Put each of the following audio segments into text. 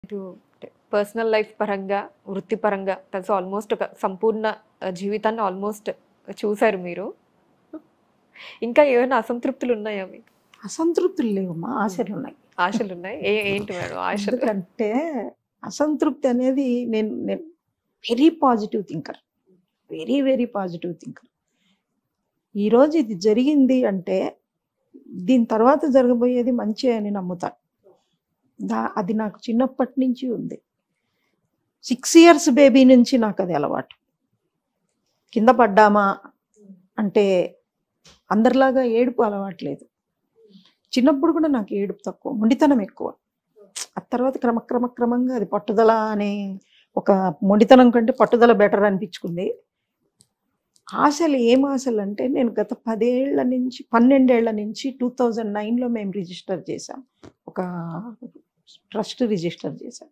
ఇటు personal life పరంగా వృత్తిపరంగా కలిసి ఆల్మోస్ట్ ఒక సంపూర్ణ ఆ, జీవితాన్ని ఆల్మోస్ట్ చూశారు మీరు ఇంకా ఏమైనా అసంతృప్తులు ఉన్నాయా మీకు అసంతృప్తులు లేవమ్మా ఆశలు ఉన్నాయి ఆశలు ఉన్నాయి ఏ ఏంటి మేడం ఆశలు ఎందుకంటే అసంతృప్తి అనేది నేను నేను very positive thinker very very positive thinker ఈరోజు ఇది జరిగింది అంటే దీని తర్వాత జరగబోయేది మంచి అని నమ్ముతాను దా అది నాకు చిన్నప్పటి నుంచి ఉంది సిక్స్ ఇయర్స్ బేబీ నుంచి నాకు అది అలవాటు కింద పడ్డామా అంటే అందరిలాగా ఏడుపు అలవాట్లేదు చిన్నప్పుడు కూడా నాకు ఏడుపు తక్కువ మొండితనం ఎక్కువ ఆ తర్వాత క్రమక్రమ క్రమంగా అది పట్టుదల అనే ఒక మొండితనం కంటే పట్టుదల బెటర్ అనిపించుకుంది ఆశలు ఏం ఆశలు అంటే నేను గత పదేళ్ల నుంచి పన్నెండేళ్ల నుంచి టూ థౌజండ్ నైన్లో మేము రిజిస్టర్ చేసాం ఒక ట్రస్ట్ రిజిస్టర్ చేశాం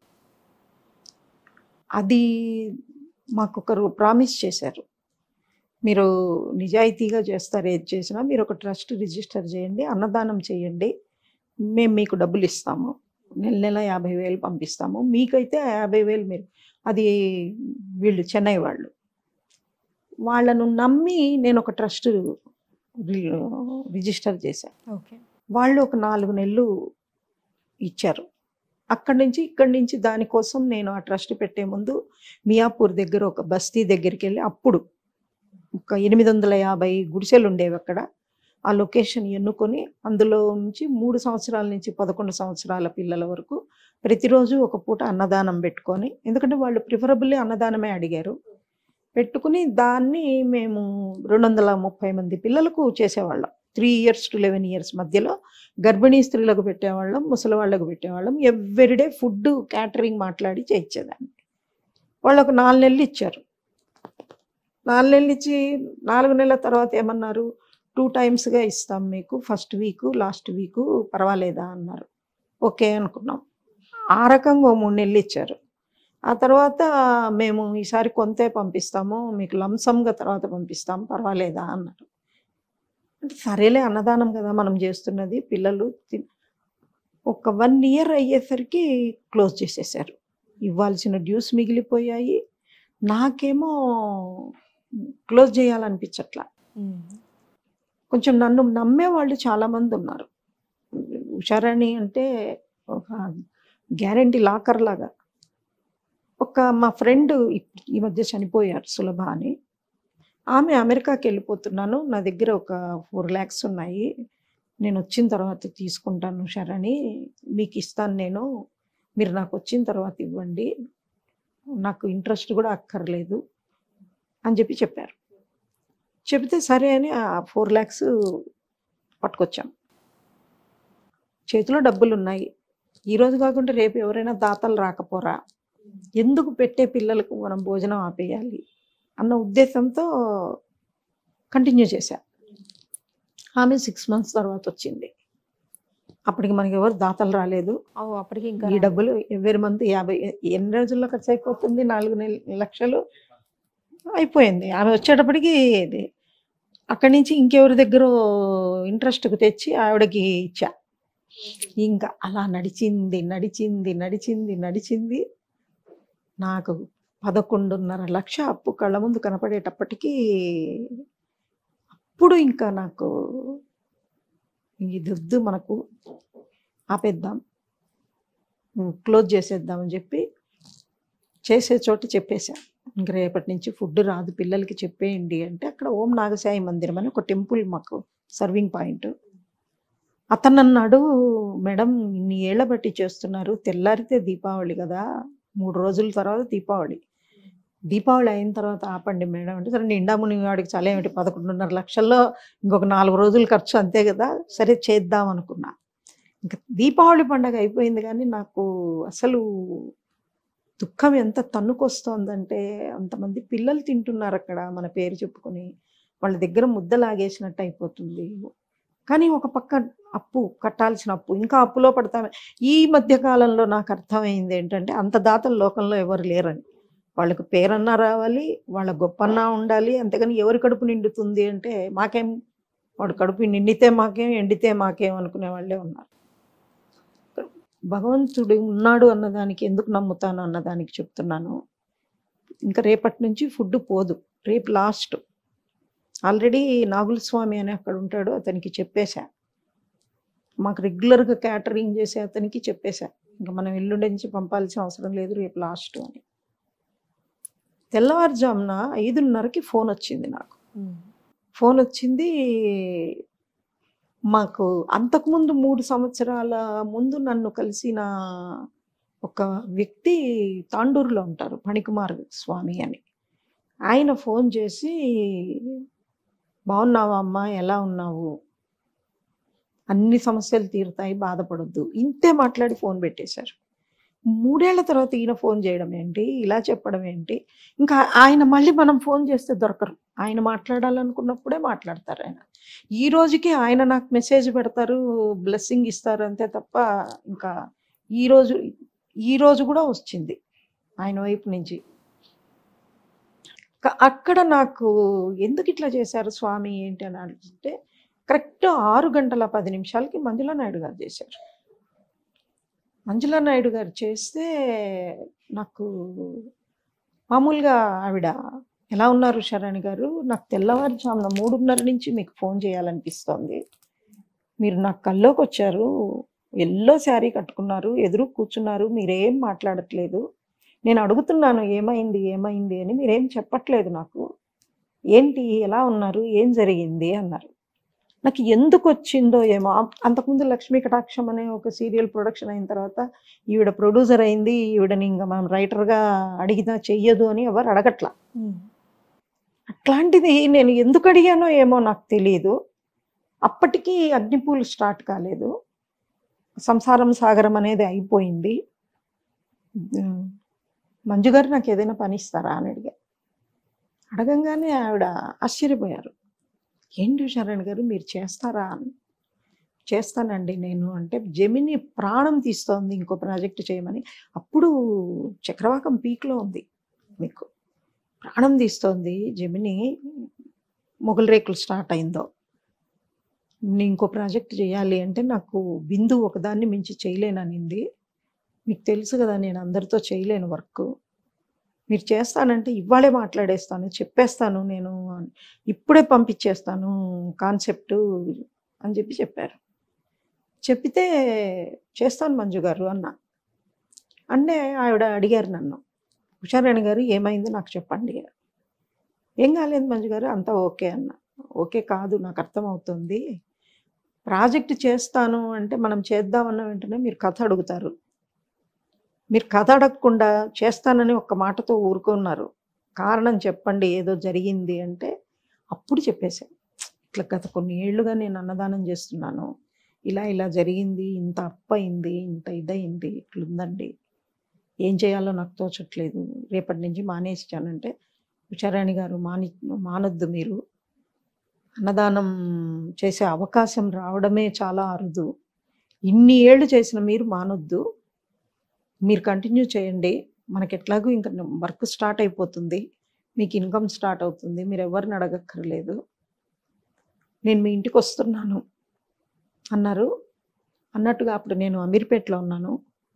అది మాకు ఒకరు ప్రామిస్ చేశారు మీరు నిజాయితీగా చేస్తారు ఏది చేసినా మీరు ఒక ట్రస్ట్ రిజిస్టర్ చేయండి అన్నదానం చేయండి మేము మీకు డబ్బులు ఇస్తాము నెల నెల యాభై వేలు పంపిస్తాము మీకైతే ఆ యాభై వేలు మీరు అది వీళ్ళు చెన్నై వాళ్ళు వాళ్ళను నమ్మి నేను ఒక ట్రస్ట్ రిజిస్టర్ చేశాను ఓకే వాళ్ళు ఒక నాలుగు నెలలు ఇచ్చారు అక్కడి నుంచి ఇక్కడి నుంచి దానికోసం నేను ఆ ట్రస్ట్ పెట్టే ముందు మియాపూర్ దగ్గర ఒక బస్తీ దగ్గరికి వెళ్ళి అప్పుడు ఒక ఎనిమిది వందల యాభై గుడిసెలు ఉండేవి అక్కడ ఆ లొకేషన్ ఎన్నుకొని అందులో నుంచి మూడు సంవత్సరాల నుంచి పదకొండు సంవత్సరాల పిల్లల వరకు ప్రతిరోజు ఒక పూట అన్నదానం పెట్టుకొని ఎందుకంటే వాళ్ళు ప్రిఫరబుల్లీ అన్నదానమే అడిగారు పెట్టుకుని దాన్ని మేము రెండు వందల ముప్పై మంది పిల్లలకు చేసేవాళ్ళం three years to eleven years మధ్యలో గర్భిణీ స్త్రీలకు పెట్టేవాళ్ళం ముసలి వాళ్ళకు పెట్టేవాళ్ళం ఎవ్రీడే ఫుడ్ క్యాటరింగ్ మాట్లాడి చేయించేదాన్ని వాళ్ళు ఒక నాలుగు నెలలు ఇచ్చారు నాలుగు నెలలు ఇచ్చి నాలుగు నెలల తర్వాత ఏమన్నారు టూ టైమ్స్గా ఇస్తాం మీకు ఫస్ట్ వీక్ లాస్ట్ వీక్ పర్వాలేదా అన్నారు ఓకే అనుకున్నాం ఆ రకంగా ఓ మూడు నెలలు ఇచ్చారు ఆ తర్వాత మేము ఈసారి కొంతే పంపిస్తాము మీకు లంసంగా తర్వాత పంపిస్తాం పర్వాలేదా అన్నారు అంటే సరేలే అన్నదానం కదా మనం చేస్తున్నది పిల్లలు తిన్- ఒక వన్ ఇయర్ అయ్యేసరికి క్లోజ్ చేసేసారు ఇవ్వాల్సిన డ్యూస్ మిగిలిపోయాయి నాకేమో క్లోజ్ చేయాలనిపించట్లా కొంచెం నన్ను నమ్మే వాళ్ళు చాలామంది ఉన్నారు ఉషారాణి అంటే ఒక గ్యారంటీ లాకర్ లాగా ఒక మా ఫ్రెండ్ ఈ మధ్య చనిపోయారు సులభ అని ఆమె అమెరికాకి వెళ్ళిపోతున్నాను నా దగ్గర ఒక ఫోర్ ల్యాక్స్ ఉన్నాయి నేను వచ్చిన తర్వాత తీసుకుంటాను శరణి మీకు ఇస్తాను నేను మీరు నాకు వచ్చిన తర్వాత ఇవ్వండి నాకు ఇంట్రెస్ట్ కూడా అక్కర్లేదు అని చెప్పి చెప్పారు చెబితే సరే అని ఆ ఫోర్ ల్యాక్స్ పట్టుకొచ్చాం చేతిలో డబ్బులు ఉన్నాయి ఈరోజు కాకుండా రేపు ఎవరైనా దాతలు రాకపోరా ఎందుకు పెట్టే పిల్లలకు మనం భోజనం ఆపేయాలి అన్న ఉద్దేశంతో కంటిన్యూ చేశా ఆమె సిక్స్ మంత్స్ తర్వాత వచ్చింది అప్పటికి మనకి ఎవరు దాతలు రాలేదు ఓ అప్పటికి ఇంకా ఈ డబ్బులు ఎవరి మంత్ యాభై ఎన్ని రోజుల్లో ఖర్చు అయిపోతుంది నాలుగు నెల లక్షలు అయిపోయింది ఆమె వచ్చేటప్పటికి ఇది అక్కడి నుంచి ఇంకెవరి దగ్గర ఇంట్రెస్ట్కి తెచ్చి ఆవిడకి ఇచ్చా ఇంకా అలా నడిచింది నడిచింది నడిచింది నడిచింది నాకు పదకొండున్నర లక్ష అప్పు కళ్ళ ముందు కనపడేటప్పటికీ అప్పుడు ఇంకా నాకు ఇది వద్దు మనకు ఆపేద్దాం క్లోజ్ చేసేద్దామని చెప్పి చేసే చోట చెప్పేశా ఇంక రేపటి నుంచి ఫుడ్ రాదు పిల్లలకి చెప్పేయండి అంటే అక్కడ ఓం నాగసాయి మందిరం అని ఒక టెంపుల్ మాకు సర్వింగ్ పాయింట్ అతను అన్నాడు మేడం ఇన్ని ఏళ్ల బట్టి చేస్తున్నారు తెల్లారితే దీపావళి కదా మూడు రోజుల తర్వాత దీపావళి దీపావళి అయిన తర్వాత ఆపండి మేడం అంటే సరే నిండా ముని వాడికి చాలా ఏమిటి పదకొండున్నర లక్షల్లో ఇంకొక నాలుగు రోజులు ఖర్చు అంతే కదా సరే చేద్దాం అనుకున్నా ఇంకా దీపావళి పండగ అయిపోయింది కానీ నాకు అసలు దుఃఖం ఎంత తన్నుకొస్తోందంటే అంతమంది పిల్లలు తింటున్నారు అక్కడ మన పేరు చెప్పుకొని వాళ్ళ దగ్గర ముద్ద లాగేసినట్టు అయిపోతుంది కానీ ఒక పక్క అప్పు కట్టాల్సిన అప్పు ఇంకా అప్పులో పడతామే ఈ మధ్య కాలంలో నాకు అర్థమైంది ఏంటంటే అంత దాతలు లోకంలో ఎవరు లేరని వాళ్ళకు పేరన్నా రావాలి వాళ్ళ గొప్పన్నా ఉండాలి అంతేగాని ఎవరి కడుపు నిండుతుంది అంటే మాకేం వాడు కడుపు నిండితే మాకేం ఎండితే మాకేం అనుకునే వాళ్ళే ఉన్నారు భగవంతుడు ఉన్నాడు అన్నదానికి ఎందుకు నమ్ముతాను అన్నదానికి చెప్తున్నాను ఇంకా రేపటి నుంచి ఫుడ్ పోదు రేపు లాస్ట్ ఆల్రెడీ నాగుల స్వామి అని అక్కడ ఉంటాడు అతనికి చెప్పేశా మాకు రెగ్యులర్గా క్యాటరింగ్ చేసే అతనికి చెప్పేశా ఇంకా మనం ఎల్లుండి నుంచి పంపాల్సిన అవసరం లేదు రేపు లాస్ట్ అని తెల్లవారుజామున ఐదున్నరకి ఫోన్ వచ్చింది నాకు ఫోన్ వచ్చింది మాకు అంతకుముందు మూడు సంవత్సరాల ముందు నన్ను కలిసిన ఒక వ్యక్తి తాండూరులో ఉంటారు పణికుమార్ స్వామి అని ఆయన ఫోన్ చేసి బాగున్నావా అమ్మా ఎలా ఉన్నావు అన్ని సమస్యలు తీరుతాయి బాధపడొద్దు ఇంతే మాట్లాడి ఫోన్ పెట్టేశారు మూడేళ్ల తర్వాత ఈయన ఫోన్ చేయడం ఏంటి ఇలా చెప్పడం ఏంటి ఇంకా ఆయన మళ్ళీ మనం ఫోన్ చేస్తే దొరకరు ఆయన మాట్లాడాలనుకున్నప్పుడే మాట్లాడతారు ఆయన ఈ రోజుకి ఆయన నాకు మెసేజ్ పెడతారు బ్లెస్సింగ్ ఇస్తారు అంతే తప్ప ఇంకా ఈ రోజు ఈ రోజు కూడా వచ్చింది ఆయన వైపు నుంచి క- అక్కడ నాకు ఎందుకు ఇట్లా చేశారు స్వామి ఏంటి అని అడిగితే కరెక్ట్ ఆరు గంటల పది నిమిషాలకి మంజులా నాయుడు గారు చేశారు మంజులా నాయుడు గారు చేస్తే నాకు మామూలుగా ఆవిడ ఎలా ఉన్నారు శరణి గారు నాకు తెల్లవారుజామున మూడున్నర నుంచి మీకు ఫోన్ చేయాలనిపిస్తోంది మీరు నాకు కల్లోకి వచ్చారు ఎల్లో శారీ కట్టుకున్నారు ఎదురు కూర్చున్నారు మీరేం మాట్లాడట్లేదు నేను అడుగుతున్నాను ఏమైంది ఏమైంది అని మీరేం చెప్పట్లేదు నాకు ఏంటి ఎలా ఉన్నారు ఏం జరిగింది అన్నారు నాకు ఎందుకు వచ్చిందో ఏమో అం- అంతకుముందు లక్ష్మీ కటాక్షం అనే ఒక సీరియల్ ప్రొడక్షన్ అయిన తర్వాత ఈవిడ ప్రొడ్యూసర్ అయింది ఈవిడని ఇంకా మనం రైటర్గా అడిగినా చెయ్యదు అని ఎవరు అడగట్లా అట్లాంటిది నేను ఎందుకు అడిగానో ఏమో నాకు తెలియదు అప్పటికి అగ్నిపూలు స్టార్ట్ కాలేదు సంసారం సాగరం అనేది అయిపోయింది ఉమ్, మంజు గారు నాకు ఏదైనా పని ఇస్తారా అని అడిగా అడగంగానే ఆవిడ ఆశ్చర్యపోయారు ఏంటి శరణ్ గారు మీరు చేస్తారా అని చేస్తానండి నేను అంటే జమిని ప్రాణం తీస్తోంది ఇంకో ప్రాజెక్ట్ చేయమని అప్పుడు చక్రవాకం పీక్లో ఉంది మీకు ప్రాణం తీస్తోంది జమిని మొగల రేకులు స్టార్ట్ అయిందో నేను ఇంకో ప్రాజెక్ట్ చేయాలి అంటే నాకు బిందు ఒకదాన్ని మించి చేయలేననింది మీకు తెలుసు కదా నేను అందరితో చేయలేను వర్క్ మీరు చేస్తానంటే ఇవాళే మాట్లాడేస్తాను చెప్పేస్తాను నేను ఇప్పుడే పంపించేస్తాను కాన్సెప్ట్ అని చెప్పి చెప్పారు చెప్పితే చేస్తాను మంజు గారు అన్న అంటే ఆవిడ అడిగారు నన్ను ఉషారాణి గారు ఏమైంది నాకు చెప్పండి ఏం కాలేదు మంజు గారు అంతా ఓకే అన్న ఓకే కాదు నాకు అర్థమవుతుంది ప్రాజెక్ట్ చేస్తాను అంటే మనం చేద్దామన్న వెంటనే మీరు కథ అడుగుతారు మీరు కథ అడగకుండా చేస్తానని ఒక్క మాటతో ఊరుకున్నారు కారణం చెప్పండి ఏదో జరిగింది అంటే అప్పుడు చెప్పేశాను ఇట్లా గత కొన్ని ఏళ్ళుగా నేను అన్నదానం చేస్తున్నాను ఇలా ఇలా జరిగింది ఇంత అప్పయింది ఇంత ఇదయింది ఇట్లుందండి ఏం చేయాలో నాకు తోచట్లేదు రేపటి నుంచి మానేసానంటే ఉషారాణి గారు మాని మానొద్దు మీరు అన్నదానం చేసే అవకాశం రావడమే చాలా అరుదు ఇన్ని ఏళ్ళు చేసిన మీరు మానొద్దు మీరు కంటిన్యూ చేయండి మనకి ఎట్లాగూ ఇంకా వర్క్ స్టార్ట్ అయిపోతుంది మీకు ఇన్కమ్ స్టార్ట్ అవుతుంది మీరు ఎవరిని అడగక్కర్లేదు నేను మీ ఇంటికి వస్తున్నాను అన్నారు అన్నట్టుగా అప్పుడు నేను అమీర్పేటలో ఉన్నాను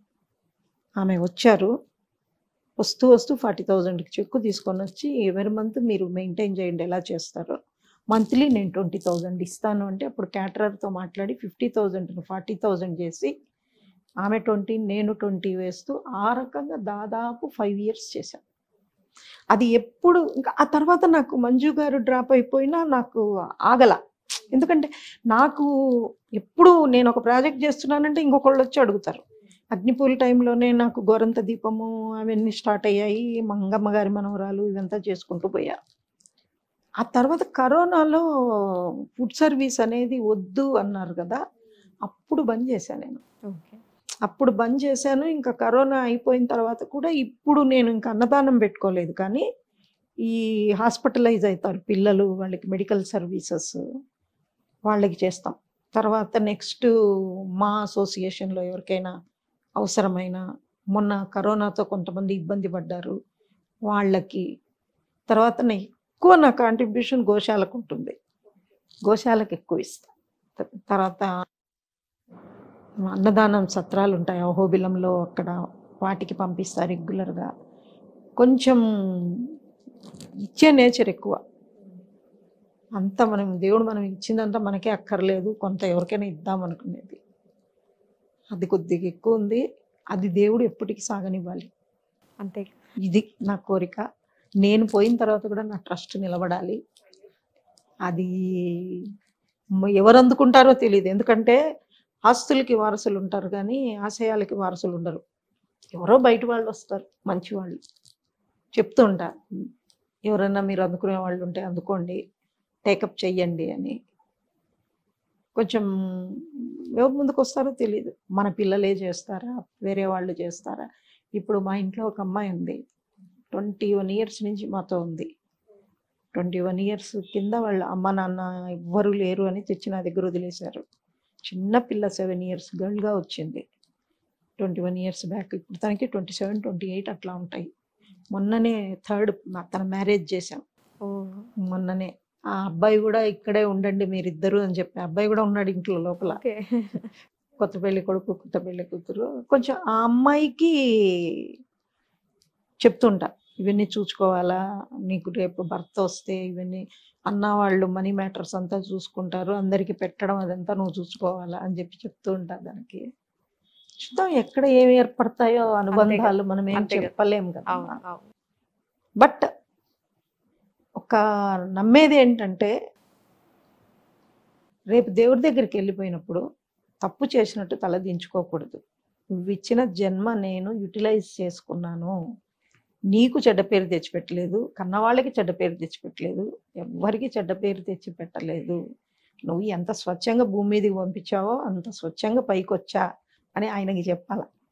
ఆమె వచ్చారు వస్తూ వస్తూ ఫార్టీ థౌజండ్కి చెక్కు తీసుకొని వచ్చి ఎవరి మంత్ మీరు మెయింటైన్ చేయండి ఎలా చేస్తారో మంత్లీ నేను ట్వంటీ థౌజండ్ ఇస్తాను అంటే అప్పుడు క్యాటరర్తో మాట్లాడి ఫిఫ్టీ థౌజండ్ ఫార్టీ థౌజండ్ చేసి ఆమె ట్వంటీ నేను ట్వంటీ వేస్తూ ఆ రకంగా దాదాపు ఫైవ్ ఇయర్స్ చేశాను అది ఎప్పుడు ఇంకా ఆ తర్వాత నాకు మంజు గారు డ్రాప్ అయిపోయినా నాకు ఆగల ఎందుకంటే నాకు ఎప్పుడు నేను ఒక ప్రాజెక్ట్ చేస్తున్నానంటే ఇంకొకళ్ళు వచ్చి అడుగుతారు అగ్నిపూల టైంలోనే నాకు గోరంత దీపము అవన్నీ స్టార్ట్ అయ్యాయి మంగమ్మ గారి మనవరాలు ఇదంతా చేసుకుంటూ పోయారు ఆ తర్వాత కరోనాలో ఫుడ్ సర్వీస్ అనేది వద్దు అన్నారు కదా అప్పుడు బంద్ చేశాను నేను ఓకే అప్పుడు బంద్ చేశాను ఇంకా కరోనా అయిపోయిన తర్వాత కూడా ఇప్పుడు నేను ఇంకా అన్నదానం పెట్టుకోలేదు కానీ ఈ హాస్పిటలైజ్ అవుతారు పిల్లలు వాళ్ళకి మెడికల్ సర్వీసెస్ వాళ్ళకి చేస్తాం తర్వాత నెక్స్ట్ మా అసోసియేషన్లో ఎవరికైనా అవసరమైన మొన్న కరోనాతో కొంతమంది ఇబ్బంది పడ్డారు వాళ్ళకి తర్వాత నా ఎక్కువ నా కాంట్రిబ్యూషన్ గోశాలకు ఉంటుంది గోశాలకు ఎక్కువ ఇస్తాం త- తర్వాత అన్నదానం సత్రాలు ఉంటాయి అహోబిలంలో అక్కడ వాటికి పంపిస్తారు రెగ్యులర్గా కొంచెం ఇచ్చే నేచర్ ఎక్కువ అంత మనం దేవుడు మనం ఇచ్చిందంతా మనకే అక్కర్లేదు కొంత ఎవరికైనా ఇద్దాం అనుకునేది అది కొద్దిగా ఎక్కువ ఉంది అది దేవుడు ఎప్పటికీ సాగనివ్వాలి అంతే ఇది నా కోరిక నేను పోయిన తర్వాత కూడా నా ట్రస్ట్ నిలబడాలి అది మ- ఎవరు అందుకుంటారో తెలియదు ఎందుకంటే ఆస్తులకి వారసులు ఉంటారు కానీ ఆశయాలకి వారసులు ఉండరు ఎవరో బయట వాళ్ళు వస్తారు మంచి వాళ్ళు చెప్తూ ఉంటారు ఎవరైనా మీరు అందుకునే వాళ్ళు ఉంటే అందుకోండి టేకప్ చెయ్యండి అని కొంచెం ఎవరు ముందుకు వస్తారో తెలియదు మన పిల్లలే చేస్తారా వేరే వాళ్ళు చేస్తారా ఇప్పుడు మా ఇంట్లో ఒక అమ్మాయి ఉంది ట్వంటీ వన్ ఇయర్స్ నుంచి మాతో ఉంది ట్వంటీ వన్ ఇయర్స్ కింద వాళ్ళ అమ్మ నాన్న ఎవ్వరు లేరు అని తెచ్చి నా దగ్గర వదిలేశారు చిన్న పిల్ల సెవెన్ ఇయర్స్ గర్ల్గా వచ్చింది ట్వంటీ వన్ ఇయర్స్ బ్యాక్ ఇప్పుడు తనకి ట్వంటీ సెవెన్ ట్వంటీ ఎయిట్ అట్లా ఉంటాయి మొన్ననే థర్డ్ తన మ్యారేజ్ చేశాం ఓ మొన్ననే ఆ అబ్బాయి కూడా ఇక్కడే ఉండండి మీరిద్దరు అని చెప్పి ఆ అబ్బాయి కూడా ఉన్నాడు ఇంట్లో లోపల ఓకే కొత్త పెళ్లి కొడుకు కొత్త పెళ్లి కూతురు కొంచెం ఆ అమ్మాయికి చెప్తుంటా ఇవన్నీ చూసుకోవాలా నీకు రేపు భర్త వస్తే ఇవన్నీ అన్న వాళ్ళు మనీ మ్యాటర్స్ అంతా చూసుకుంటారు అందరికి పెట్టడం అదంతా నువ్వు చూసుకోవాలా అని చెప్పి చెప్తూ ఉంటా దానికి చూద్దాం ఎక్కడ ఏమి ఏర్పడతాయో అనుబంధాలు మనం ఏం అంతే కదా. చెప్పలేం కదా అవును అవును బట్ ఒక నమ్మేది ఏంటంటే రేపు దేవుడి దగ్గరికి వెళ్ళిపోయినప్పుడు తప్పు చేసినట్టు తలదించుకోకూడదు నువ్వు ఇచ్చిన జన్మ నేను యూటిలైజ్ చేసుకున్నాను నీకు చెడ్డ పేరు తెచ్చిపెట్టలేదు కన్నవాళ్ళకి చెడ్డ పేరు తెచ్చిపెట్టలేదు ఎవ్వరికి చెడ్డ పేరు తెచ్చిపెట్టలేదు నువ్వు ఎంత స్వచ్ఛంగా భూమి మీదకి పంపించావో అంత స్వచ్ఛంగా పైకి వచ్చా అని ఆయనకి చెప్పాల